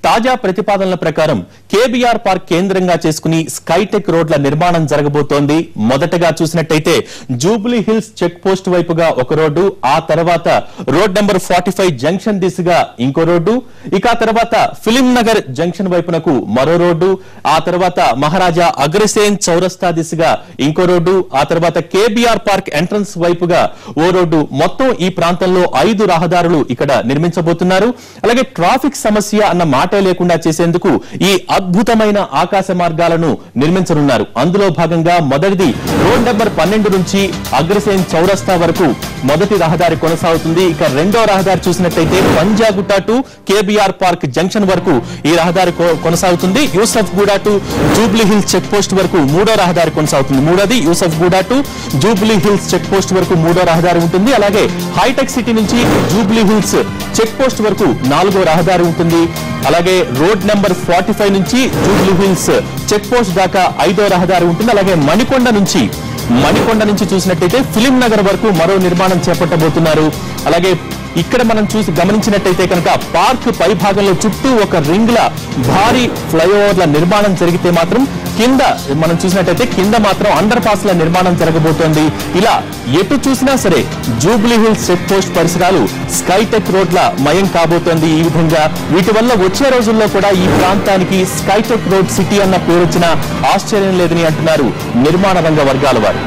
తాజా ప్రతిపాదనల ప్రకారం KBR park కేంద్రంగా చేసుకుని స్కైటెక్ రోడ్ల నిర్మాణం జరగబోతోంది మొదటగా చూసినట్టయితే జూబ్లీ హిల్స్ చెక్ పోస్ట్ వైపుగా ఒక రోడ్డు ఆ తర్వాత రోడ్ నెంబర్ ఫార్టీ జంక్షన్ దిశగా ఇంకో రోడ్డు ఇక ఆ తర్వాత ఫిలిం నగర్ జంక్షన్ వైపునకు మరో రోడ్డు ఆ తర్వాత మహారాజా అగ్రసేన్ చౌరస్తా దిశగా ఇంకో రోడ్డు ఆ తర్వాత కేబీఆర్ పార్క్ ఎంట్రన్స్ వైపుగా ఓ రోడ్డు మొత్తం ఈ ప్రాంతంలో ఐదు రహదారులు ఇక్కడ నిర్మించబోతున్నారు అలాగే ట్రాఫిక్ సమస్య అన్న మాటే లేకుండా చేసేందుకు ఈ అద్భుతమైన ఆకాశ మార్గాలను నిర్మించనున్నారు అందులో భాగంగా మొదటిది రోడ్ నెంబర్ పన్నెండు నుంచి అగ్రసేన్ చౌరస్తా వరకు మొదటి రహదారి కొనసాగుతుంది ఇక రెండో రహదారి చూసినట్టయితే Panjagutta to KBR park junction వరకు ఈ రహదారి కొ- కొనసాగుతుంది Yousufguda to Jubilee Hills check post వరకు మూడో రహదారి కొనసాగుతుంది మూడోది Yousufguda to Jubilee Hills check post వరకు మూడో రహదారి ఉంటుంది అలాగే హైటెక్ సిటీ నుంచి జూబ్లీ హిల్స్ చెక్ పోస్ట్ వరకు నాలుగో రహదారి ఉంటుంది అలాగే రోడ్ నెంబర్ ఫార్టీ ఫైవ్ నుంచి జూబ్లీ హిల్స్ చెక్ పోస్ట్ దాకా ఐదో రహదారి ఉంటుంది అలాగే మణికొండ నుంచి మణికొండ నుంచి చూసినట్టయితే ఫిలిం నగర్ వరకు మరో నిర్మాణం చేపట్టబోతున్నారు అలాగే ఇక్కడ మనం చూసి గమనించినట్టయితే కనుక పార్క్ పై భాగంలో చుట్టూ ఒక రింగ్ల భారీ ఫ్లైఓవర్ల నిర్మాణం జరిగితే మాత్రం కింద మనం చూసినట్టయితే కింద మాత్రం అండర్ పాస్ల నిర్మాణం జరగబోతోంది ఇలా ఎటు చూసినా సరే జూబ్లీ హిల్స్ చెక్ పోస్ట్ పరిసరాలు స్కైటెక్ రోడ్ల మయం కాబోతోంది ఈ విధంగా వీటి వల్ల వచ్చే రోజుల్లో కూడా ఈ ప్రాంతానికి స్కైటెక్ రోడ్ సిటీ అన్న పేరు వచ్చిన ఆశ్చర్యం లేదని అంటున్నారు నిర్మాణ రంగ వర్గాల వారు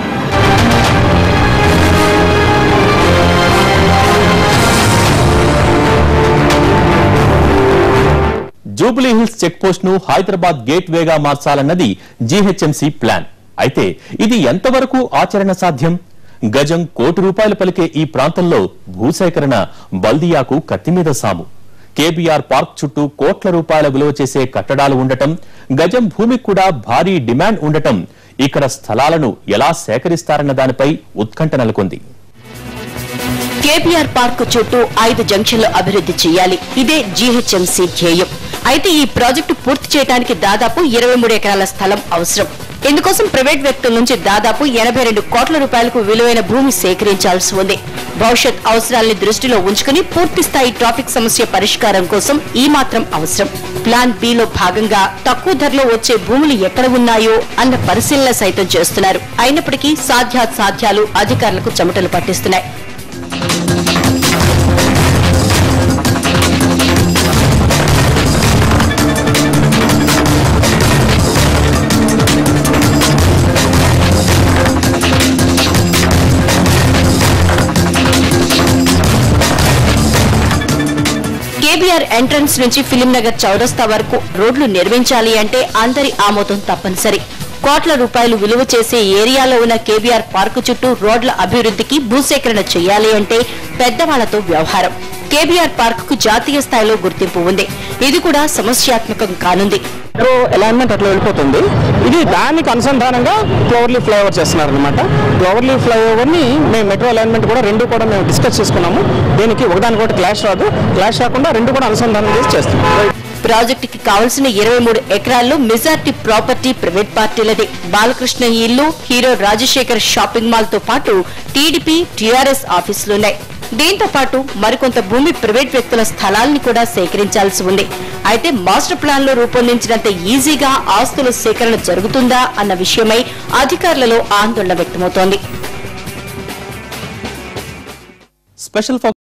జూబ్లీ హిల్స్ చెక్ పోస్ట్ ను హైదరాబాద్ గేట్ వేగా మార్చాలన్నది జీహెచ్ఎంసీ ప్లాన్ అయితే ఇది ఎంతవరకు ఆచరణ సాధ్యం గజం కోటి రూపాయలు పలికే ఈ ప్రాంతంలో భూసేకరణ బల్దియాకు కత్తిమీద సాము కేబీఆర్ పార్క్ చుట్టూ కోట్ల రూపాయల విలువ చేసే కట్టడాలు ఉండటం గజం భూమికి కూడా భారీ డిమాండ్ ఉండటం ఇక్కడ స్థలాలను ఎలా సేకరిస్తారన్న దానిపై ఉత్కంఠ నెలకొంది కేబీఆర్ పార్క్ చుట్టూ ఐదు జంక్షన్లు అభివృద్ధి చేయాలి ఇదే జీహెచ్ఎంసీ ధ్యేయం అయితే ఈ ప్రాజెక్టు పూర్తి చేయడానికి దాదాపు ఇరవై మూడు ఎకరాల స్థలం అవసరం ఇందుకోసం ప్రైవేట్ వ్యక్తుల నుంచి దాదాపు ఎనభై రెండు కోట్ల రూపాయలకు విలువైన భూమి సేకరించాల్సి ఉంది భవిష్యత్ అవసరాల్ని దృష్టిలో ఉంచుకుని పూర్తి స్థాయి ట్రాఫిక్ సమస్య పరిష్కారం కోసం ఈ మాత్రం అవసరం ప్లాన్ బి లో భాగంగా తక్కువ ధరలో వచ్చే భూములు ఎక్కడ ఉన్నాయో అన్న పరిశీలన సైతం చేస్తున్నారు అయినప్పటికీ సాధ్యాసాధ్యాలు అధికారులకు చెమటలు పట్టిస్తున్నాయి కేబీఆర్ ఎంట్రన్స్ నుంచి ఫిలిం నగర్ చౌరస్తా వరకు రోడ్లు నిర్మించాలి అంటే అందరి ఆమోదం తప్పనిసరి కోట్ల రూపాయలు విలువ చేసే ఏరియాలో ఉన్న కేబీఆర్ పార్కు చుట్టూ రోడ్ల అభివృద్ధికి భూసేకరణ చేయాలి అంటే పెద్దవాళ్లతో వ్యవహారం కేబీఆర్ పార్క్ కు జాతీయ స్థాయిలో గుర్తింపు ఉంది ఇది కూడా సమస్యాత్మకం కానుంది మెట్రో అలైన్మెంట్ అట్లా వెళ్ళిపోతుంది ఇది దానికి అనుసంధానంగా క్లోవర్లీ ఫ్లైఓవర్ చేస్తున్నారు అనమాట క్లోవర్లీ ఫ్లైఓవర్ ని మేము మెట్రో అలైన్మెంట్ కూడా రెండు కూడా మేము డిస్కస్ చేసుకున్నాము దీనికి ఒకదానికొకటి క్లాష్ రాదు క్లాష్ రాకుండా రెండు కూడా అనుసంధానం చేసి చేస్తున్నాం ప్రాజెక్టుకి కావలసిన ఇరవై మూడు ఎకరాల్లో మెజార్టీ ప్రాపర్టీ ప్రైవేట్ పార్టీలదే బాలకృష్ణ ఇల్లు హీరో రాజశేఖర్ షాపింగ్ మాల్ తో పాటు టీడీపీ టీఆర్ఎస్ ఆఫీసులున్నాయి దీంతో పాటు మరికొంత భూమి ప్రైవేట్ వ్యక్తుల స్థలాల్ని కూడా సేకరించాల్సి ఉంది అయితే మాస్టర్ ప్లాన్ లో రూపొందించినంత ఈజీగా ఆస్తుల సేకరణ జరుగుతుందా అన్న విషయమై అధికారులలో ఆందోళన వ్యక్తమవుతోంది స్పెషల్